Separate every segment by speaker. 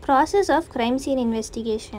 Speaker 1: Process of crime scene investigation.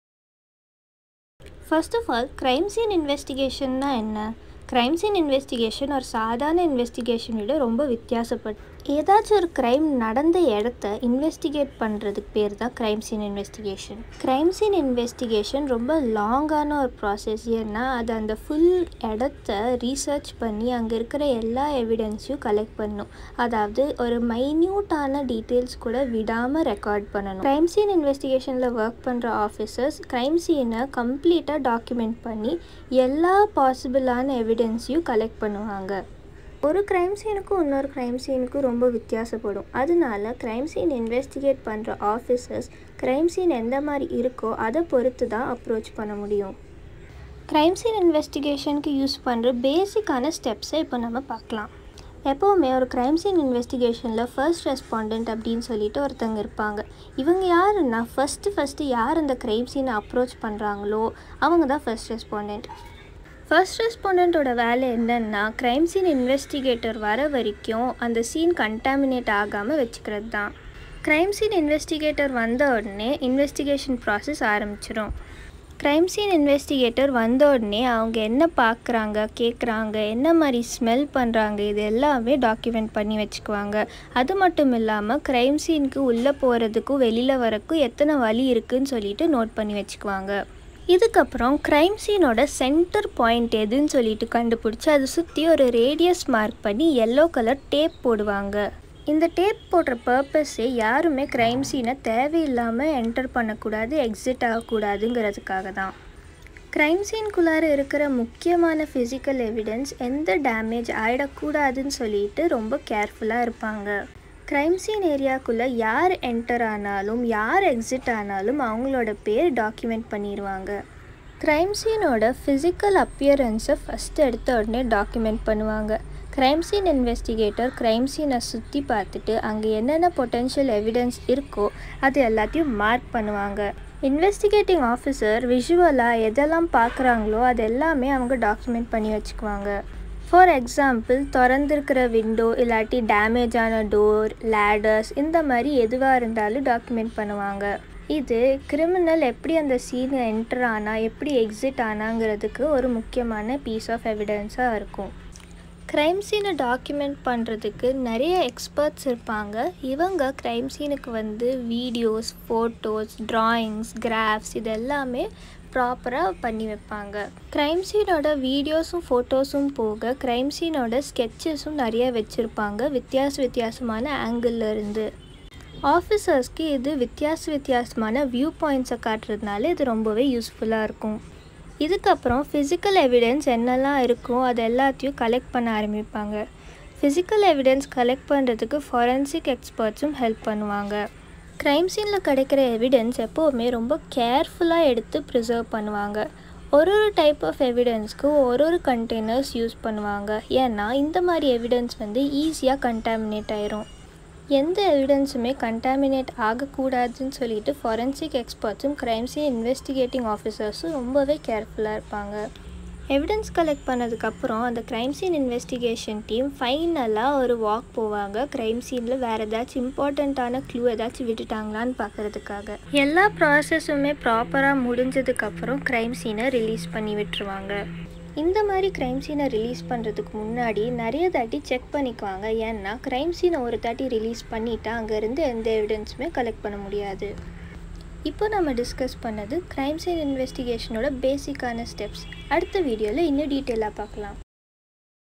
Speaker 1: First of all crime scene இன்வெஸ்டிகேஷன்னா என்ன crime scene investigation ஒரு சாதாரண investigation விட ரொம்ப வித்தியாசப்பட்டு ஏதாச்சும் ஒரு க்ரைம் நடந்த இடத்த இன்வெஸ்டிகேட் பண்ணுறதுக்கு பேர் தான் crime scene investigation crime scene investigation ரொம்ப லாங்கான ஒரு ப்ராசஸ் ஏன்னா அது அந்த ஃபுல் இடத்த ரீசர்ச் பண்ணி அங்கே இருக்கிற எல்லா எவிடன்ஸையும் கலெக்ட் பண்ணும் அதாவது ஒரு மைன்யூட்டான டீட்டெயில்ஸ் கூட விடாமல் ரெக்கார்ட் பண்ணணும் க்ரைம் சீன் இன்வெஸ்டிகேஷனில் ஒர்க் பண்ணுற ஆஃபீஸர்ஸ் க்ரைம் சீனை கம்ப்ளீட்டாக டாக்குமெண்ட் பண்ணி எல்லா பாசிபிளான எவிடன்ஸையும் கலெக்ட் பண்ணுவாங்க ஒரு க்ரைம் சீனுக்கும் இன்னொரு க்ரைம் சீனுக்கும் ரொம்ப வித்தியாசப்படும் அதனால க்ரைம் சீன் இன்வெஸ்டிகேட் பண்ணுற ஆஃபீஸர்ஸ் க்ரைம் சீன் எந்த மாதிரி இருக்கோ அதை பொறுத்து தான் அப்ரோச் பண்ண முடியும் க்ரைம் சீன் இன்வெஸ்டிகேஷனுக்கு யூஸ் பண்ணுற பேசிக்கான ஸ்டெப்ஸை இப்போ நம்ம பார்க்கலாம் எப்போவுமே ஒரு க்ரைம் சீன் இன்வெஸ்டிகேஷனில் ஃபர்ஸ்ட் ரெஸ்பாண்டன்ட் அப்படின்னு சொல்லிட்டு ஒருத்தங்க இருப்பாங்க இவங்க யாருன்னா ஃபஸ்ட்டு ஃபஸ்ட்டு யார் அந்த க்ரைம் சீனை அப்ரோச் பண்ணுறாங்களோ அவங்க தான் ஃபர்ஸ்ட் ரெஸ்பாண்டன்ட் ஃபர்ஸ்ட் ரெஸ்பாண்டண்ட்டோட வேலை என்னென்னா க்ரைம் சீன் இன்வெஸ்டிகேட்டர் வர வரைக்கும் அந்த சீன் கண்டாமினேட் ஆகாமல் வச்சுக்கிறது தான் க்ரைம் சீன் இன்வெஸ்டிகேட்டர் வந்த உடனே இன்வெஸ்டிகேஷன் ப்ராசஸ் ஆரம்பிச்சிடும் க்ரைம் சீன் இன்வெஸ்டிகேட்டர் வந்த உடனே அவங்க என்ன பார்க்குறாங்க கேட்குறாங்க என்ன மாதிரி ஸ்மெல் பண்ணுறாங்க இது எல்லாமே டாக்குமெண்ட் பண்ணி வச்சுக்குவாங்க அது மட்டும் இல்லாமல் க்ரைம் சீனுக்கு உள்ளே போகிறதுக்கும் வெளியில் வரக்கும் எத்தனை வழி இருக்குதுன்னு சொல்லிட்டு நோட் பண்ணி வச்சுக்குவாங்க இதுக்கப்புறம் க்ரைம் சீனோட சென்டர் பாயிண்ட் எதுன்னு சொல்லிட்டு கண்டுபிடிச்சி அதை சுற்றி ஒரு ரேடியஸ் மார்க் பண்ணி எல்லோ கலர் டேப் போடுவாங்க இந்த டேப் போடுற பர்பஸே யாருமே க்ரைம் சீனை தேவையில்லாமல் என்டர் பண்ணக்கூடாது எக்ஸிட் ஆகக்கூடாதுங்கிறதுக்காக தான் க்ரைம் சீனுக்குள்ளார இருக்கிற முக்கியமான ஃபிசிக்கல் எவிடன்ஸ் எந்த டேமேஜ் ஆகிடக்கூடாதுன்னு சொல்லிட்டு ரொம்ப கேர்ஃபுல்லாக இருப்பாங்க க்ரைம் சீன் ஏரியாக்குள்ளே யார் என்டர் ஆனாலும் யார் எக்ஸிட் ஆனாலும் அவங்களோட பேர் டாக்குமெண்ட் பண்ணிடுவாங்க க்ரைம் சீனோட ஃபிசிக்கல் அப்பியரன்ஸை ஃபஸ்ட் எடுத்த உடனே டாக்குமெண்ட் பண்ணுவாங்க க்ரைம் சீன் இன்வெஸ்டிகேட்டர் க்ரைம் சீனை சுற்றி பார்த்துட்டு அங்கே என்னென்ன பொட்டென்ஷியல் எவிடன்ஸ் இருக்கோ அது எல்லாத்தையும் மார்க் பண்ணுவாங்க இன்வெஸ்டிகேட்டிங் ஆஃபீஸர் விஷுவலாக எதெல்லாம் பார்க்குறாங்களோ அது எல்லாமே அவங்க டாக்குமெண்ட் பண்ணி வச்சுக்குவாங்க ஃபார் எக்ஸாம்பிள் திறந்துருக்கிற விண்டோ இல்லாட்டி டேமேஜான டோர் லேடர்ஸ் இந்த மாதிரி எதுவாக இருந்தாலும் டாக்குமெண்ட் பண்ணுவாங்க இது கிரிமினல் எப்படி அந்த சீனை என்டர் ஆனால் எப்படி எக்ஸிட் ஆனாங்கிறதுக்கு ஒரு முக்கியமான பீஸ் ஆஃப் எவிடன்ஸாக இருக்கும் க்ரைம் சீனை டாக்குமெண்ட் பண்ணுறதுக்கு நிறைய எக்ஸ்பர்ட்ஸ் இருப்பாங்க இவங்க க்ரைம் சீனுக்கு வந்து வீடியோஸ் ஃபோட்டோஸ் ட்ராயிங்ஸ் கிராஃப்ஸ் இது எல்லாமே ப்ராப்பராக பண்ணி வைப்பாங்க க்ரைம் சீனோட வீடியோஸும் ஃபோட்டோஸும் போக க்ரைம் சீனோட ஸ்கெட்சஸும் நிறைய வச்சுருப்பாங்க வித்தியாச வித்தியாசமான ஆங்கிளில் இருந்து ஆஃபீஸர்ஸ்க்கு இது வித்தியாச வித்தியாசமான வியூ பாயிண்ட்ஸை காட்டுறதுனால இது ரொம்பவே யூஸ்ஃபுல்லாக இருக்கும் இதுக்கப்புறம் ஃபிசிக்கல் எவிடன்ஸ் என்னெல்லாம் இருக்கோ அது எல்லாத்தையும் கலெக்ட் பண்ண ஆரம்பிப்பாங்க ஃபிசிக்கல் எவிடன்ஸ் கலெக்ட் பண்ணுறதுக்கு ஃபாரன்சிக் எக்ஸ்பர்ட்ஸும் ஹெல்ப் பண்ணுவாங்க க்ரைம் சீனில் கிடைக்கிற எவிடன்ஸ் எப்போவுமே ரொம்ப கேர்ஃபுல்லாக எடுத்து ப்ரிசர்வ் பண்ணுவாங்க ஒரு ஒரு டைப் ஆஃப் எவிடன்ஸ்க்கு ஒரு ஒரு கண்டெய்னர்ஸ் யூஸ் பண்ணுவாங்க ஏன்னா இந்த மாதிரி எவிடன்ஸ் வந்து ஈஸியாக கண்டாமினேட் ஆயிரும் எந்த எவிடன்ஸுமே கண்டாமினேட் ஆகக்கூடாதுன்னு சொல்லிட்டு ஃபாரன்சிக் எக்ஸ்பர்ட்ஸும் க்ரைம் சீன் இன்வெஸ்டிகேட்டிங் ஆஃபீஸர்ஸும் ரொம்பவே கேர்ஃபுல்லாக இருப்பாங்க எவிடன்ஸ் கலெக்ட் பண்ணதுக்கப்புறம் அந்த க்ரைம் சீன் இன்வெஸ்டிகேஷன் டீம் ஃபைனலாக ஒரு வாக் போவாங்க க்ரைம் சீனில் வேறு ஏதாச்சும் இம்பார்ட்டண்ட்டான க்ளூ ஏதாச்சும் விட்டுட்டாங்களான்னு பார்க்குறதுக்காக எல்லா ப்ராசஸுமே ப்ராப்பராக முடிஞ்சதுக்கப்புறம் க்ரைம் சீனை ரிலீஸ் பண்ணி விட்டுருவாங்க இந்த மாதிரி க்ரைம் சீனை ரிலீஸ் பண்ணுறதுக்கு முன்னாடி நிறைய தாட்டி செக் பண்ணிக்குவாங்க ஏன்னா க்ரைம் சீனை ஒரு தாட்டி ரிலீஸ் பண்ணிட்டா அங்கேருந்து எந்த எவிடன்ஸுமே கலெக்ட் பண்ண முடியாது இப்போ நம்ம டிஸ்கஸ் பண்ணது க்ரைம் சீன் இன்வெஸ்டிகேஷனோட பேசிக்கான ஸ்டெப்ஸ் அடுத்த வீடியோவில் இன்னும் டீட்டெயிலாக பார்க்கலாம்